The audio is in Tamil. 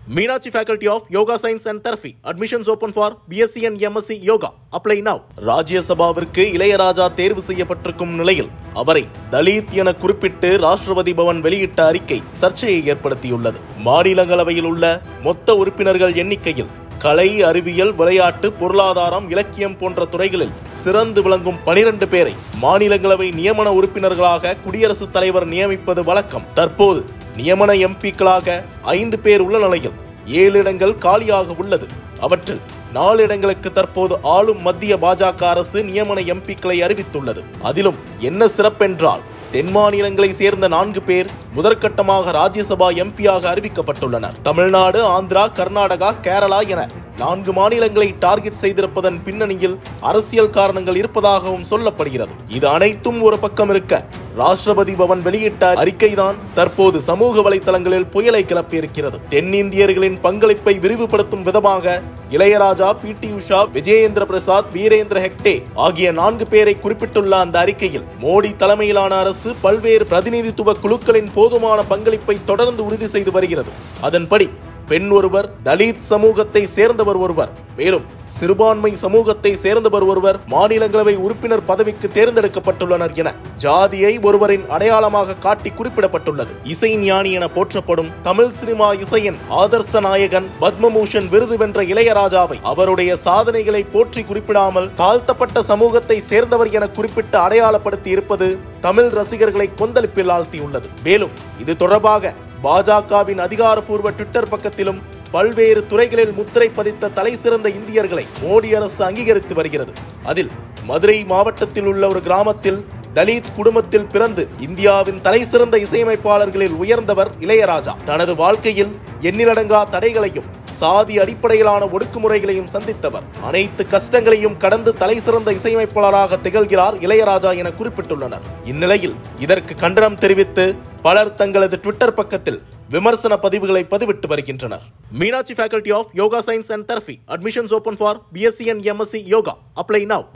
Meenakshi Faculty of Yoga Science and Therapy. Admissions open for BSc and MSc Yoga. Apply now. ராஜ்யசபாவிற்கு Ilaiyaraaja தேர்வு செய்யப்பட்டிருக்கும் நிலையில் அவரை தலித் என குறிப்பிட்டு ராஷ்டிரபதி பவன் வெளியிட்ட அறிக்கை சர்ச்சையை ஏற்படுத்தியுள்ளது மாநிலங்களவையில் உள்ள மொத்த உறுப்பினர்கள் எண்ணிக்கையில் கலை அறிவியல் விளையாட்டு பொருளாதாரம் இலக்கியம் போன்ற துறைகளில் சிறந்து விளங்கும் பனிரெண்டு பேரை மாநிலங்களவை நியமன உறுப்பினர்களாக குடியரசுத் தலைவர் நியமிப்பது வழக்கம் தற்போது நியமன எம்பிக்களாக ஐந்து பேர் உள்ள நிலையில் ஏழு இடங்கள் காலியாக உள்ளது அவற்றில் நாலு இடங்களுக்கு தற்போது ஆளும் மத்திய பாஜக அரசு நியமன எம்பிக்களை அறிவித்துள்ளது அதிலும் என்ன சிறப்பென்றால் தென் மாநிலங்களை சேர்ந்த நான்கு பேர் முதற்கட்டமாக ராஜ்யசபா எம்பியாக அறிவிக்கப்பட்டுள்ளனர் தமிழ்நாடு ஆந்திரா கர்நாடகா கேரளா என நான்கு மாநிலங்களை டார்கெட் செய்திருப்பதன் பின்னணியில் அரசியல் காரணங்கள் இருப்பதாகவும் சொல்லப்படுகிறது இது அனைத்தும் ஒரு பக்கம் இருக்க ராஷ்டிரபதி பவன் வெளியிட்ட அறிக்கைதான் தற்போது சமூக வலைதளங்களில் புயலை கிளப்பியிருக்கிறது தென்னிந்தியர்களின் பங்களிப்பை விரிவுபடுத்தும் விதமாக இளையராஜா பி டி உஷா விஜயேந்திர பிரசாத் வீரேந்திர ஹெக்டே ஆகிய நான்கு பேரை குறிப்பிட்டுள்ள அந்த அறிக்கையில் மோடி தலைமையிலான அரசு பல்வேறு பிரதிநிதித்துவ குழுக்களின் போதுமான பங்களிப்பை தொடர்ந்து உறுதி செய்து வருகிறது அதன்படி பெண் ஒருவர் தலித் சமூகத்தை சேர்ந்தவர் ஒருவர் மேலும் சிறுபான்மை சமூகத்தை சேர்ந்தவர் ஒருவர் மாநிலங்களவை உறுப்பினர் பதவிக்கு தேர்ந்தெடுக்கப்பட்டுள்ளனர் என ஜாதியை ஒருவரின் அடையாளமாக காட்டி குறிப்பிடப்பட்டுள்ளது இசை ஞானி என போற்றப்படும் தமிழ் சினிமா இசையின் ஆதர்ச நாயகன் பத்மபூஷன் விருது வென்ற இளையராஜாவை அவருடைய சாதனைகளை போற்றி குறிப்பிடாமல் தாழ்த்தப்பட்ட சமூகத்தை சேர்ந்தவர் என குறிப்பிட்டு அடையாளப்படுத்தி இருப்பது தமிழ் ரசிகர்களை கொந்தளிப்பில் ஆழ்த்தியுள்ளது மேலும் இது தொடர்பாக பாஜகவின் அதிகாரப்பூர்வ ட்விட்டர் பக்கத்திலும் பல்வேறு துறைகளில் முத்திரை பதித்த தலை சிறந்த இந்தியர்களை மோடி அரசு அங்கீகரித்து வருகிறது அதில் மதுரை மாவட்டத்தில் உள்ள ஒரு கிராமத்தில் தலித் குடும்பத்தில் பிறந்து இந்தியாவின் தலை சிறந்த இசையமைப்பாளர்களில் உயர்ந்தவர் இளையராஜா தனது வாழ்க்கையில் எண்ணிலடங்கா தடைகளையும் சாதி அடிப்படையிலான ஒடுக்குமுறைகளையும் சந்தித்தவர் அனைத்து கஷ்டங்களையும் கடந்து தலை சிறந்த இசையமைப்பாளராக திகழ்கிறார் இளையராஜா என குறிப்பிட்டுள்ளனர் இந்நிலையில் இதற்கு கண்டனம் தெரிவித்து பலர் தங்களது ட்விட்டர் பக்கத்தில் விமர்சன பதிவுகளை பதிவிட்டு வருகின்றனர் Meenakshi faculty of yoga science and therapy admissions open for BSc and MSc yoga apply now